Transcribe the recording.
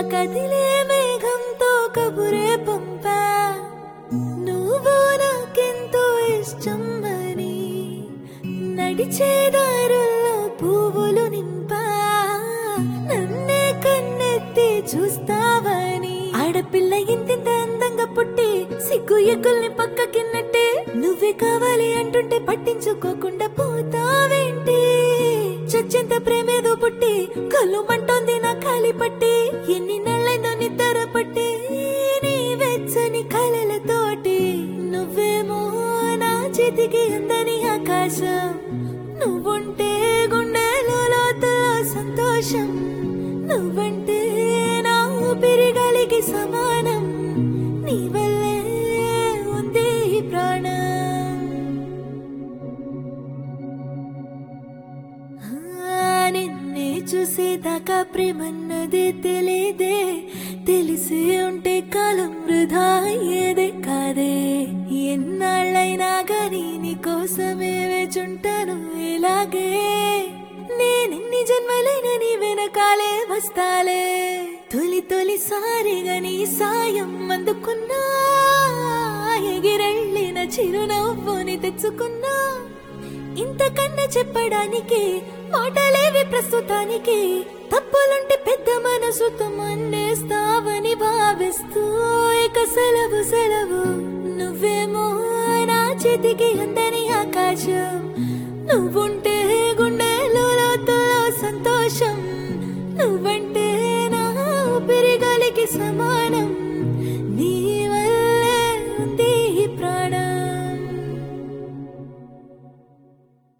కదిలే మేఘంతో కబురే పంపా నువ్వు నాకెంతో ఇష్టం అని నడిచే దారుల్లో పువ్వులు నింపా నన్నే కన్నెత్తి చూస్తావని ఆడపిల్ల ఇంతింత అందంగా పుట్టి సిగ్గు ఎగ్గుల్ని పక్కకిన్నట్టే నువ్వే కావాలి అంటుంటే పట్టించుకోకుండా పోతావేంటి చచ్చెంత ప్రేమేదో పుట్టి కళ్ళు మంటోంది నా ఖాళీ పట్టి ఎన్ని నెలలైందో నిద్ర పట్టి నీ వెచ్చని కలలతోటి నువ్వేమో నా చేతికి అందని ఆకాశం నువ్వుంటే గుండెలో లోతులో సంతోషం నువ్వంటే నా ఊపిరిగలిగి సమానం నీ వల్లే ఉంది ఈ ప్రాణం ఆ, నిన్నే చూసేదాకా ప్రేమన్నదే తెలియదే తెలిసి ఉంటే కాలం వృధా అయ్యేదే కాదే ఎన్నాళ్ళైనా గాని నీ కోసమే వేచుంటాను ఇలాగే నేనెన్ని జన్మలైన నీ వెనకాలే వస్తాలే తొలి తొలిసారిగా నీ సాయం అందుకున్నా ఎగిరెళ్ళిన చిరునవ్వుని తెచ్చుకున్నా ఇంతకన్నా చెప్పడానికి మాటలేవి ప్రస్తుతానికి తప్పులుంటే పెద్ద మనసుతో మన్నేస్తావని భావిస్తూ ఇక సెలవు సెలవు నువ్వేమో నా చేతికి అందని ఆకాశం నువ్వుంటే